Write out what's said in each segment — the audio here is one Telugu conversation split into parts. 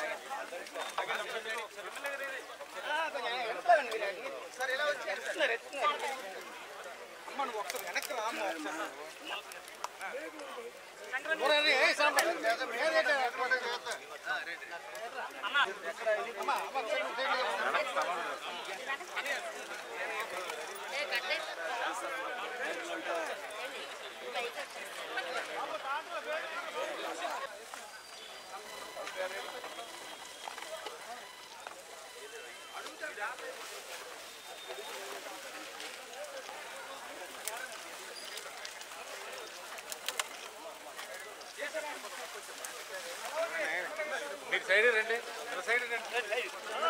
మీరు సైడ్ రండి మీరు సైడ్ రండి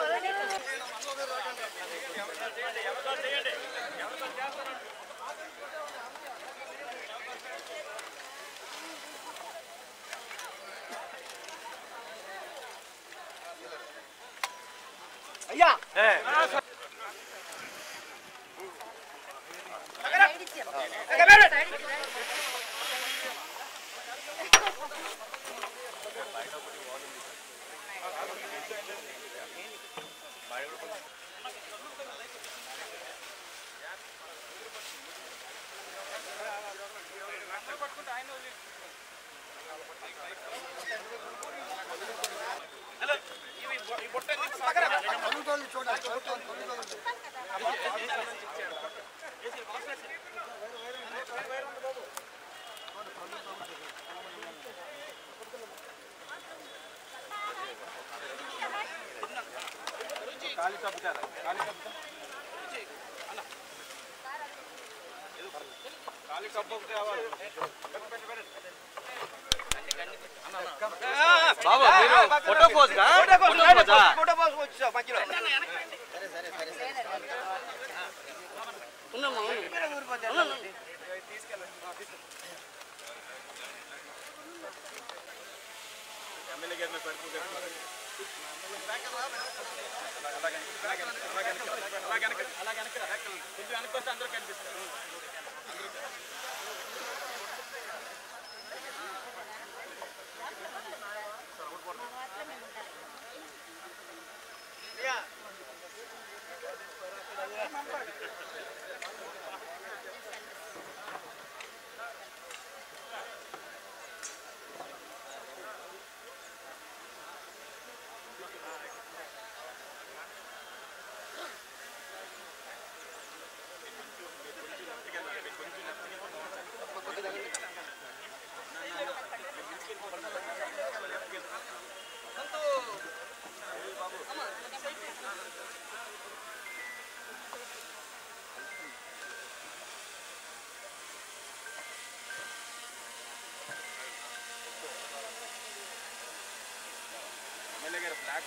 ఖాళీ తప్పుతారా ఖాళీ తప్పుతా ఖాళీ కప్పు ఒకటి కావాలి బాబు మీరు ఫోటో పోజ్ ఫోటో పోస్ వచ్చావు మధ్యలో ఎమ్మెల్యే గారిని పడుకుంటారు కొంచెం వెనక్కి వస్తే అందరూ కనిపిస్తారు ఎమ్మెల్యే గారు బ్లాక్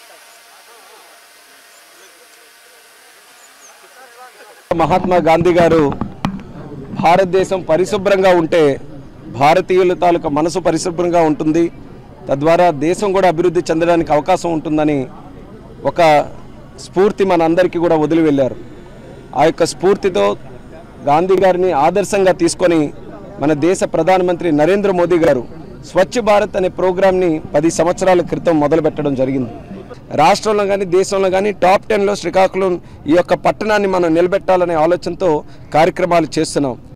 మహాత్మా గాంధీ గారు భారతదేశం పరిశుభ్రంగా ఉంటే భారతీయుల తాలూకా మనసు పరిశుభ్రంగా ఉంటుంది తద్వారా దేశం కూడా అభివృద్ధి చెందడానికి అవకాశం ఉంటుందని ఒక స్ఫూర్తి మన అందరికీ కూడా వదిలి వెళ్ళారు ఆ యొక్క స్ఫూర్తితో గాంధీ గారిని ఆదర్శంగా తీసుకొని మన దేశ ప్రధానమంత్రి నరేంద్ర మోదీ గారు స్వచ్ఛ భారత్ అనే ప్రోగ్రాంని పది సంవత్సరాల క్రితం మొదలుపెట్టడం జరిగింది రాష్ట్రంలో కానీ దేశంలో కానీ టాప్ టెన్లో శ్రీకాకుళం ఈ యొక్క పట్టణాన్ని మనం నిలబెట్టాలనే ఆలోచనతో కార్యక్రమాలు చేస్తున్నాం